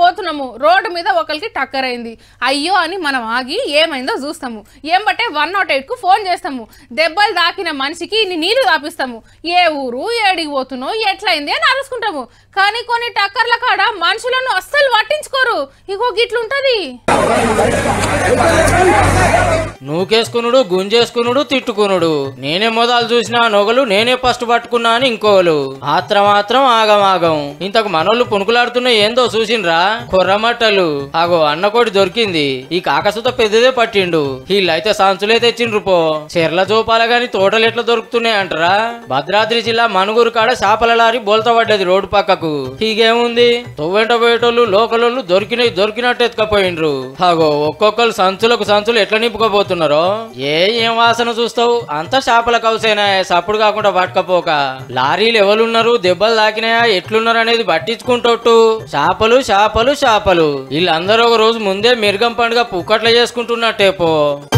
పోతున్నాము రోడ్డు మీద ఒకరికి టక్కర్ అయింది అయ్యో అని మనం ఆగి ఏమైందో చూస్తాము ఏంబట్టే వన్ నాట్ ఎయిట్ కు ఫోన్ చేస్తాము దెబ్బలు దాకిన మనిషికి ఇన్ని నీళ్లు తాపిస్తాము ఏ ఊరు ఏడికి పోతున్నో ఎట్లయింది అని అరుచుకుంటాము కానీ కొన్ని టక్కర్ల కాడ మనుషులను అస్సలు పట్టించుకోరు ఇగో గిట్లుంటది నూకేసుకునుడు గుంజేసుకునుడు తిట్టుకునుడు నేనే మొదలు చూసిన నొగలు నేనే ఫస్ట్ పట్టుకున్నా అని ఇంకోలు ఆత్రం మాత్రం ఆగమాగం ఇంతకు మనోళ్ళు పుణుకులాడుతున్న ఏందో చూసిండ్రా కొర్రమట్టలు అగో అన్నకోటి దొరికింది ఈ కాకసుత పెద్దదే పట్టిండు వీళ్ళైతే సంచులే తెచ్చిండ్రు పో చెర్ల జోపాల గాని తోటలు ఎట్లా దొరుకుతున్నాయి అంటారా భద్రాద్రి జిల్లా మనుగురు కాడ చేపల లారీ బోల్తా పడ్డది రోడ్డు పక్కకు హీగేముంది తొవ్వెంట పోయేటోళ్ళు లోకలోళ్ళు దొరికినవి దొరికినట్టు ఎత్తుకపోయిండ్రు అగో ఒక్కొక్కరు సంచులకు సంచులు ఎట్లా నింపుకోబోతున్నారో ఏ ఏం వాసన చూస్తావు అంతా చేపల కౌసేనా సప్పుడు కాకుండా పట్టుకపోక లారీలు ఎవరున్నారు దెబ్బలు తాకినాయా ఎట్లున్నారు అనేది పట్టించుకుంటోట్టు చేపలు చేపలు చేపలు వీళ్ళందరూ ఒక రోజు ముందే మిరుగం పండుగ పుక్కట్ల చేసుకుంటున్నట్టే పో